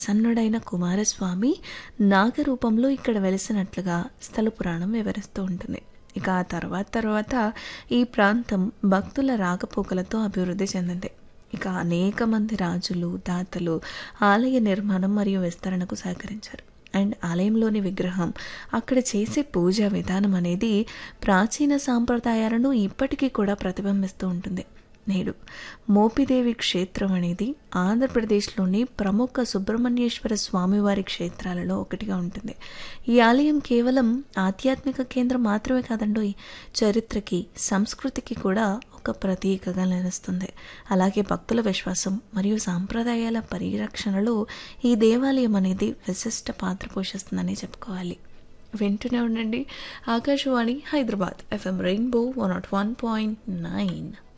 సన్నుడైన కుమారస్వామి నాగరూపంలో ఇక్కడ వెలిసినట్లుగా స్థల పురాణం వివరిస్తూ ఉంటుంది ఇక ఆ తర్వాత తర్వాత ఈ ప్రాంతం భక్తుల రాకపోకలతో అభివృద్ధి చెందింది ఇక అనేక మంది రాజులు దాతలు ఆలయ నిర్మాణం మరియు విస్తరణకు సహకరించారు అండ్ ఆలయంలోని విగ్రహం అక్కడ చేసే పూజా విధానం అనేది ప్రాచీన సాంప్రదాయాలను ఇప్పటికీ కూడా ప్రతిబింబిస్తూ ఉంటుంది నేడు మోపిదేవి క్షేత్రం అనేది ఆంధ్రప్రదేశ్లోని ప్రముఖ సుబ్రహ్మణ్యేశ్వర స్వామివారి క్షేత్రాలలో ఒకటిగా ఉంటుంది ఈ ఆలయం కేవలం ఆధ్యాత్మిక కేంద్రం మాత్రమే కాదండి చరిత్రకి సంస్కృతికి కూడా ఒక ప్రతీకగా నిలుస్తుంది అలాగే భక్తుల విశ్వాసం మరియు సాంప్రదాయాల పరిరక్షణలో ఈ దేవాలయం అనేది విశిష్ట పాత్ర పోషిస్తుందని చెప్పుకోవాలి వింటూనే ఉండండి Akashvani Hyderabad FM rainbow one naught one point nine